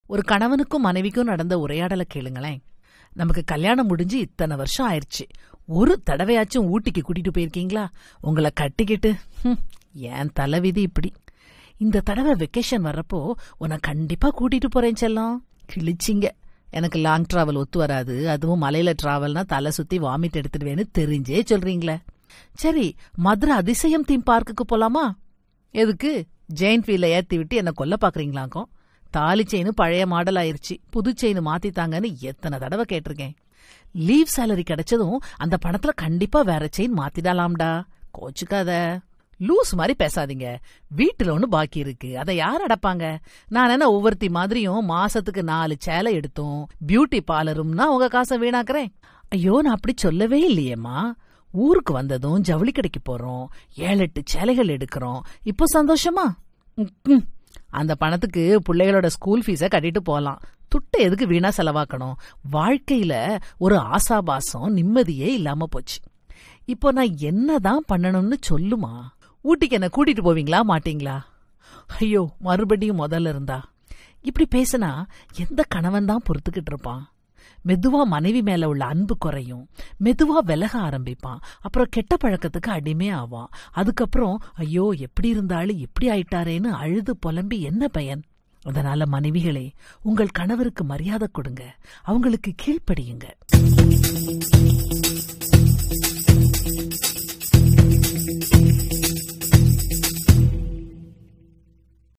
ஒரு கணவனுக்கும் மனைவிக்கும் நடந்த உரையாடலை கேளுங்களேன் நமக்கு கல்யாணம் முடிஞ்சு இத்தனை வருஷம் ஆயிருச்சு ஒரு தடவையாச்சும் ஊட்டிக்கு கூட்டிட்டு போயிருக்கீங்களா உங்களை கட்டிக்கிட்டு ஹம், என் தலைவிதி இப்படி இந்த தடவை வெக்கேஷன் வர்றப்போ உன்னை கண்டிப்பா கூட்டிட்டு போறேன் செல்லம் கிழிச்சிங்க எனக்கு லாங் டிராவல் ஒத்து வராது அதுவும் மலையில டிராவல்னா தலை சுத்தி வாமிட் எடுத்துடுவேன்னு தெரிஞ்சே சொல்றீங்களே சரி மதுரை அதிசயம் தீம் பார்க்குக்கு போலாமா எதுக்கு ஜெயின்ட் வீல ஏத்தி விட்டு என்ன கொல்ல பாக்குறீங்களாக்கும் தாலி செயின் பழைய மாடல் ஆயிருச்சு புது செயின் மாத்தித்தாங்கன்னு எத்தனை தடவை கேட்டிருக்கேன் லீவ் சேலரி கிடைச்சதும் அந்த பணத்துல கண்டிப்பா வேற செயின் மாத்திடலாம்டா கோச்சுக்காத லூஸ் மாதிரி பேசாதீங்க வீட்டுல ஒண்ணு பாக்கி இருக்கு அதை யார் அடப்பாங்க நான் என்ன ஒவ்வொருத்தி மாதிரியும் மாசத்துக்கு நாலு சேலை எடுத்தோம் பியூட்டி பார்லரும்னா உங்க காசை வீணாக்குறேன் ஐயோ நான் அப்படி சொல்லவே இல்லையேம்மா ஊருக்கு வந்ததும் ஜவுளி கடைக்கு போறோம் ஏழு எட்டு சேலைகள் எடுக்கிறோம் இப்போ சந்தோஷமா ம்ம். அந்த பணத்துக்கு பிள்ளைகளோட ஸ்கூல் ஃபீஸை கட்டிட்டு போலாம் துட்டு எதுக்கு வீணா செலவாக்கணும் வாழ்க்கையில ஒரு ஆசாபாசம் நிம்மதியே இல்லாம போச்சு இப்போ நான் என்னதான் பண்ணணும்னு சொல்லுமா ஊட்டிக்கு என்ன கூட்டிட்டு போவீங்களா மாட்டீங்களா ஐயோ மறுபடியும் முதல்ல இருந்தா இப்படி பேசினா எந்த கணவன் தான் பொறுத்துக்கிட்டு இருப்பான் மெதுவா மனைவி மேல உள்ள அன்பு குறையும் மெதுவா விலக ஆரம்பிப்பான் அப்புறம் கெட்ட பழக்கத்துக்கு அடிமை ஆவான் அதுக்கப்புறம் ஐயோ எப்படி இருந்தாலும் இப்படி ஆயிட்டாரேன்னு அழுது புலம்பி என்ன பயன் அதனால மனைவிகளே உங்கள் கணவருக்கு மரியாதை கொடுங்க அவங்களுக்கு கீழ்ப்படியுங்க